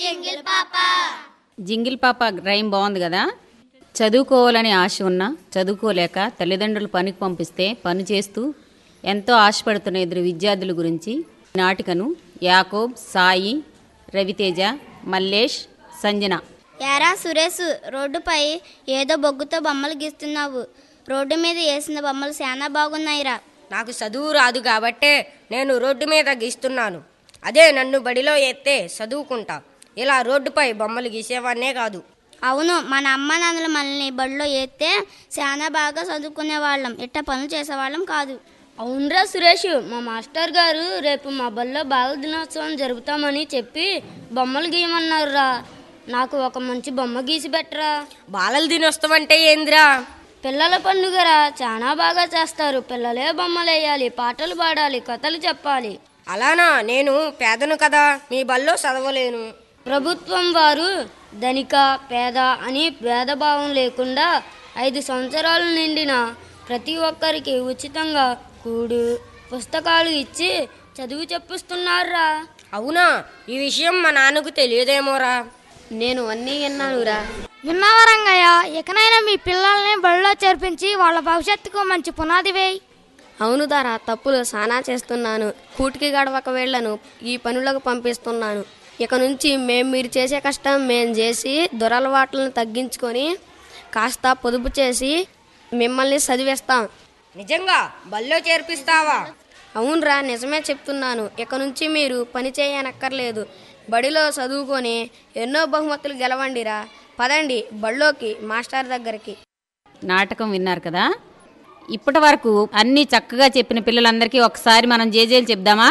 jingle పాప jingle పాప rhyme బాగుంది కదా చదువుకోవాలని ఆశ ఉన్నా చదువుకోలేక తల్లిదండ్రులు పనికి పంపిస్తే పని చేస్తూ ఎంతో ఆశపడుతున్న ఇద్దరు విద్యార్థుల గురించి నాటికను యాకోబ్ సాయి రవితేజ మల్లేష్ సంజన యారా సురేష్ రోడ్డుపై ఏదో బొగ్గుతో బొమ్మలు గీస్తున్నావు రోడ్డు మీద వేసిన బొమ్మలు చాలా బాగున్నాయిరా నాకు చదువు రాదు కాబట్టే నేను రోడ్డు మీద గీస్తున్నాను అదే నన్ను బడిలో ఎత్తే చదువుకుంటా ఇలా రోడ్డుపై బొమ్మలు గీసేవాన్నే కాదు అవును మన అమ్మ నాన్నలు మనల్ని బడిలో ఎత్తే చాలా బాగా చదువుకునే వాళ్ళం ఇట్ట పనులు చేసేవాళ్ళం కాదు అవునరా సురేష్ మా మాస్టర్ గారు రేపు మా బల్లో బాల దినోత్సవం జరుపుతామని చెప్పి బొమ్మలు గీయమన్నారురా నాకు ఒక మంచి బొమ్మ గీసి పెట్టరా బాలల దినోత్సవం అంటే ఏందిరా పిల్లల పండుగరా చాలా బాగా చేస్తారు పిల్లలే బొమ్మలు వేయాలి పాటలు పాడాలి కథలు చెప్పాలి అలానా నేను పేదను కదా మీ బల్లో చదవలేను ప్రభుత్వం వారు ధనిక పేద అని భేదభావం లేకుండా ఐదు సంవత్సరాలు నిండిన ప్రతి ఒక్కరికి ఉచితంగా కూడు పుస్తకాలు ఇచ్చి చదువు చెప్పిస్తున్నారురా అవునా ఈ విషయం మా నాన్నకు తెలియదేమోరా నేను అన్నీ విన్నానురా విన్నవరంగయ్య ఇకనైనా మీ పిల్లల్ని బడిలో చేర్పించి వాళ్ళ భవిష్యత్తుకు మంచి పునాది వేయి అవును దారా తప్పులు సానా చేస్తున్నాను కూటికి గడవక వేళ్లను ఈ పనులకు పంపిస్తున్నాను ఇక నుంచి మేం మీరు చేసే కష్టం మేం చేసి దురలవాట్లను తగ్గించుకొని కాస్త పొదుపు చేసి మిమ్మల్ని చదివిస్తాం నిజంగా బల్లో చేర్పిస్తావా అవునరా నిజమే చెప్తున్నాను ఇక నుంచి మీరు పని చేయనక్కర్లేదు బడిలో చదువుకొని ఎన్నో బహుమతులు గెలవండిరా పదండి బడిలోకి మాస్టర్ దగ్గరికి నాటకం విన్నారు కదా ఇప్పటి వరకు అన్నీ చక్కగా చెప్పిన పిల్లలందరికీ ఒకసారి మనం జేజేలు చెప్దామా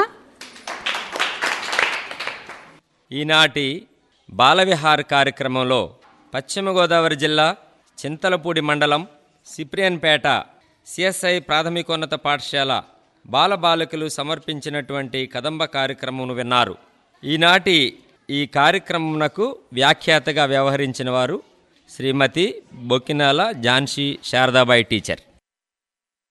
ఈనాటి బాలవిహార్ కార్యక్రమంలో పశ్చిమ గోదావరి జిల్లా చింతలపూడి మండలం సిప్రియన్పేట సిఎస్ఐ ప్రాథమికోన్నత పాఠశాల బాలబాలికలు సమర్పించినటువంటి కదంబ కార్యక్రమం విన్నారు ఈనాటి ఈ కార్యక్రమంనకు వ్యాఖ్యాతగా వ్యవహరించిన వారు శ్రీమతి బొక్కినాల ఝాన్సీ శారదాబాయి టీచర్